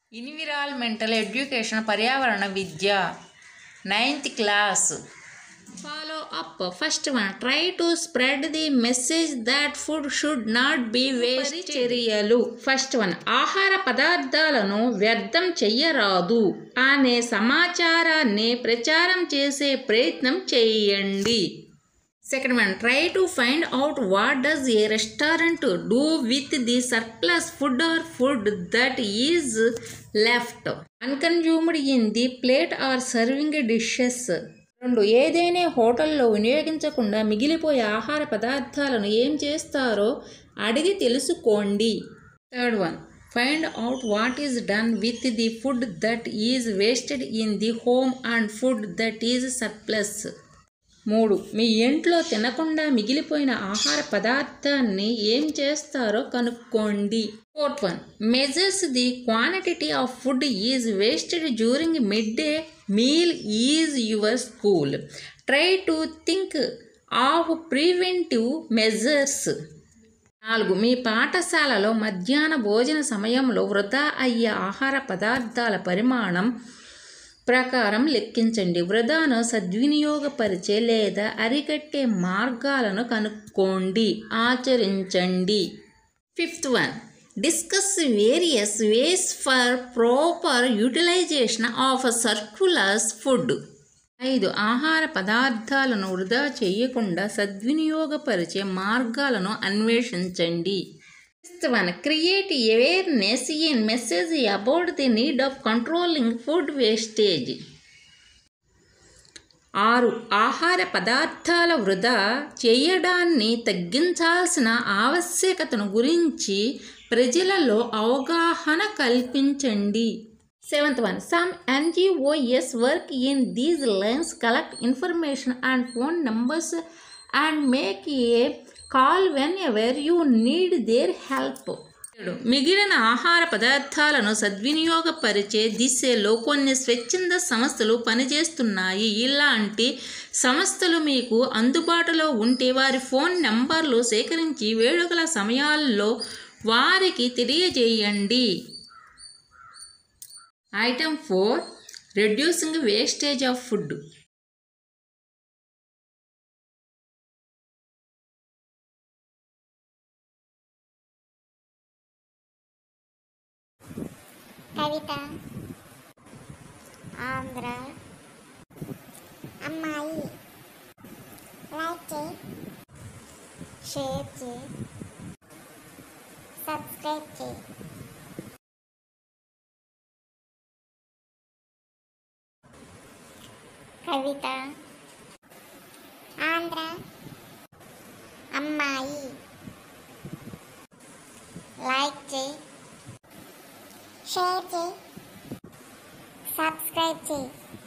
environmental education పర్యావరణ విద్య ninth class follow up first one try to spread the message that food should not be waste చర్యలు first one ఆహార పదార్థాలను వ్యర్థం చెయ్యరాదు అనే సమాచారాన్ని ప్రచారం చేసే ప్రయత్నం చేయండి second one try to find out what does a restaurant do with the surplus food or food that is left unconsumed in the plate or serving dishes రెండు ఏదైనా హోటల్లో వినియోగించకుండా మిగిలిపోయే ఆహార పదార్థాలను ఏం చేస్తారో అడిగి తెలుసుకోండి third one find out what is done with the food that is wasted in the home and food that is surplus మూడు మీ ఇంట్లో తినకుండా మిగిలిపోయిన ఆహార పదార్థాన్ని ఏం చేస్తారో కనుక్కోండి fourth one measures the quantity of food is wasted during mid day meal is your school try to think of preventive measures నాలుగు మీ పాఠశాలలో మధ్యాహ్న భోజన సమయంలో వృధా అయ్యే ఆహార పదార్థాల పరిమాణం ప్రకారం లెక్కించండి వృధాను సద్వినియోగపరిచే లేదా అరికట్టే మార్గాలను కనుక్కోండి ఆచరించండి fifth one discuss various ways for proper utilisation of surplus food ఐదు ఆహార పదార్థాలను వృధా చేయకుండా సద్వినియోగపరిచే మార్గాలను అన్వేషించండి sixth one create awareness in message about the need of controlling food wastage ఆరు ఆహార పదార్థాల వృధా చేయడాన్ని తగ్గించాల్సిన ఆవశ్యకతను గురించి ప్రజలలో అవగాహన కల్పించండి seventh one some NGOs work in these lines collect information and phone numbers and make a call whenever you need their help మిగిలిన ఆహార పదార్థాలను సద్వినియోగపరిచే దిశలో కొన్ని స్వచ్ఛంద సంస్థలు పనిచేస్తున్నాయి ఇలాంటి సంస్థలు మీకు అందుబాటులో ఉంటే వారి ఫోన్ నంబర్లు సేకరించి వేడుకల సమయాల్లో వారికి తెలియజేయండి item four reducing wastage of food Kavitha Andhra అమ్మాయి లైక్ చేయి షేర్ చేయి సబ్స్క్రైబ్ చేయి కవిత ఆంధ్ర అమ్మాయి లైక్ చేయి షేర్ చేయి సబ్స్క్రైబ్ చేయి